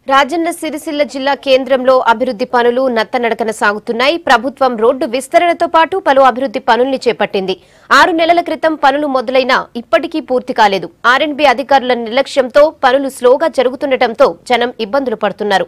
రాజన్న సిరిసిల్ల జిల్లా కేంద్రంలో అభివృద్ది పనులు నత్తనడకన సాగుతున్నాయి ప్రభుత్వం రోడ్డు విస్తరణతో పాటు పలు అభివృద్ది పనుల్ని చేపట్టింది ఆరు నెలల క్రితం పనులు మొదలైనా ఇప్పటికీ పూర్తి కాలేదు ఆర్ఎండ్బి అధికారుల నిర్లక్ష్యంతో పనులు స్లోగా జరుగుతుండటంతో జనం ఇబ్బందులు పడుతున్నారు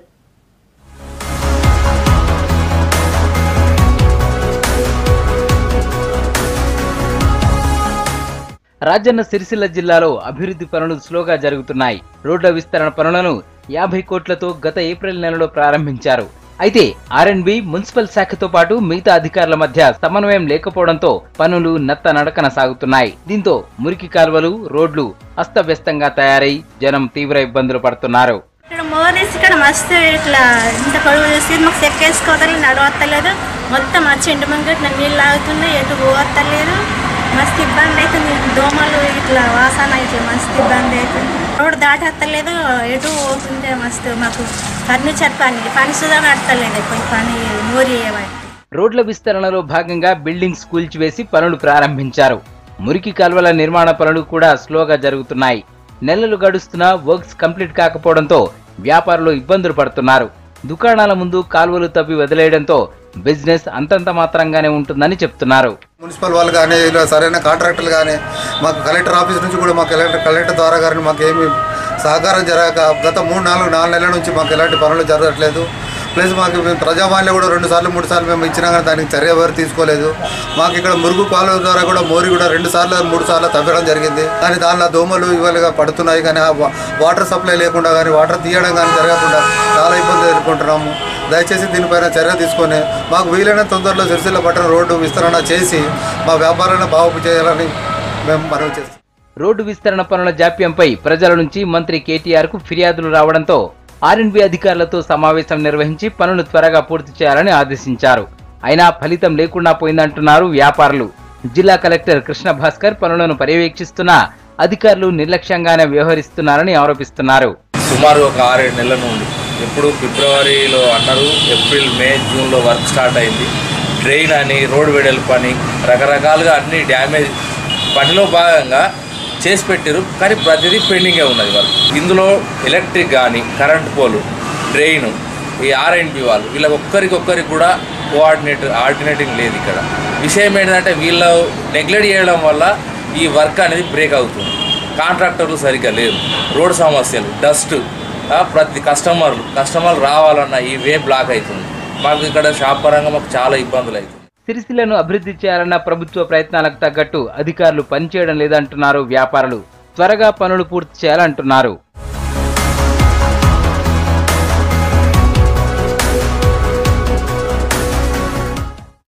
రాజన్న సిరిసిల్ల జిల్లాలో అభివృద్ధి పనులు స్లోగా జరుగుతున్నాయి రోడ్ల విస్తరణ పనులను యాభై కోట్లతో గత ఏప్రిల్ నెలలో ప్రారంభించారు అయితే ఆర్ఎండ్బి మున్సిపల్ శాఖతో పాటు మిగతా అధికారుల మధ్య సమన్వయం లేకపోవడంతో పనులు నత్త నడకన సాగుతున్నాయి దీంతో మురికి కాల్వలు రోడ్లు అస్తవ్యస్తంగా తయారై జనం తీవ్ర ఇబ్బందులు పడుతున్నారు ఇక్కడ మోరీస్ ఇక్కడ మస్తు ఇట్లా ఇంత పొడుగు చూసి మాకు చెక్కేసుకోవద్దు నడవత్తలేదు మొత్తం వచ్చి ఇంటి ముందు ఇట్లా నీళ్ళు ఆగుతుంది ఎటు పోవత్తలేదు మస్తు ఇబ్బంది అవుతుంది దోమలు ఇట్లా వాసన ఇట్లా మస్తు ఇబ్బంది అవుతుంది రోడ్డు దాటత్తలేదు ఎటు పోతుంటే మస్తు మాకు ఫర్నిచర్ పని పని సుధా నడతలేదు పోయి పని మోరీ చేయబట్టి రోడ్ల విస్తరణలో భాగంగా బిల్డింగ్స్ కూల్చివేసి పనులు ప్రారంభించారు మురికి కాల్వల నిర్మాణ పనులు కూడా స్లోగా జరుగుతున్నాయి నెలలు గడుస్తున్నా వర్క్స్ కంప్లీట్ కాకపోవడంతో వ్యాపారులు ఇబ్బందులు పడుతున్నారు దుకాణాల ముందు కాల్వలు తవ్వి వదిలేయడంతో బిజినెస్ అంతంత మాత్రంగానే ఉంటుందని చెప్తున్నారు మున్సిపల్ వాళ్ళు కానీ ఇలా సరైన కాంట్రాక్టర్లు కానీ మాకు కలెక్టర్ ఆఫీస్ నుంచి కూడా మాకు కలెక్టర్ కలెక్టర్ ద్వారా కానీ మాకు ఏమి సహకారం జరగక గత మూడు నాలుగు నాలుగు నెలల నుంచి మాకు ఎలాంటి పనులు జరగట్లేదు ప్లస్ మాకు మేము ప్రజావాణిలో కూడా రెండు సార్లు మూడు సార్లు మేము ఇచ్చినా కానీ దానికి చర్య ఎవరు తీసుకోలేదు మాకు ఇక్కడ మురుగు కాలువ ద్వారా కూడా మోరి కూడా రెండు సార్లు మూడు సార్లు తవ్వడం జరిగింది కానీ దానిలో దోమలు ఇవాళగా పడుతున్నాయి కానీ ఆ వా- వాటర్ సప్లై లేకుండా కానీ వాటర్ తీయడం కానీ జరగకుండా చాలా ఇబ్బంది ఎదుర్కొంటున్నాము దయచేసి దీనిపైన చర్య తీసుకొని మాకు వీలైన తొందరలో సిరిసిల్ల పట్టణ రోడ్డు విస్తరణ చేసి మా వ్యాపారాన్ని బాగు చేయాలని మేము మనవి చేస్తాం రోడ్డు విస్తరణ పనుల జాప్యంపై ప్రజల నుంచి మంత్రి కేటీఆర్ కు ఫిర్యాదులు రావడంతో ఆర్ఎండ్బి అధికారులతో సమావేశం నిర్వహించి పనులు త్వరగా పూర్తి చేయాలని ఆదేశించారు అయినా ఫలితం లేకుండా పోయిందంటున్నారు వ్యాపారులు జిల్లా కలెక్టర్ కృష్ణ భాస్కర్ పనులను పర్యవేక్షిస్తున్నా అధికారులు నిర్లక్ష్యంగానే వ్యవహరిస్తున్నారని ఆరోపిస్తున్నారు సుమారు ఒక ఆరేడు నెలల నుండి ఎప్పుడు ఫిబ్రవరిలో అన్నారు ఏప్రిల్ మే జూన్లో వర్క్ స్టార్ట్ అయింది ట్రైన్ అని రోడ్ వెడల్పు అని రకరకాలుగా అన్ని డ్యామేజ్ పనిలో భాగంగా చేసి పెట్టారు కానీ ప్రతిదీ పెండింగే ఉన్నది వర్క్ ఇందులో ఎలక్ట్రిక్ కానీ కరెంట్ పోలు డ్రైన్ ఈ ఆర్ఎండ్బి వాళ్ళు వీళ్ళ ఒక్కరికొక్కరికి కూడా కోఆర్డినేటర్ ఆర్డినేటింగ్ లేదు ఇక్కడ విషయం ఏంటంటే వీళ్ళు నెగ్లెక్ట్ చేయడం వల్ల ఈ వర్క్ అనేది బ్రేక్ అవుతుంది కాంట్రాక్టర్లు సరిగ్గా లేరు రోడ్ సమస్యలు డస్ట్ ఆ, ప్రతి కస్టమర్లు కస్టమర్లు రావాలన్న ఈ వే బ్లాక్ అవుతుంది మాకు ఇక్కడ షాప్ పరంగా మాకు చాలా ఇబ్బందులు అవుతుంది సిరిసిల్లను అభివృద్ధి చేయాలన్న ప్రభుత్వ ప్రయత్నాలకు తగ్గట్టు అధికారులు పనిచేయడం లేదంటున్నారు వ్యాపారులు త్వరగా పనులు పూర్తి చేయాలంటున్నారు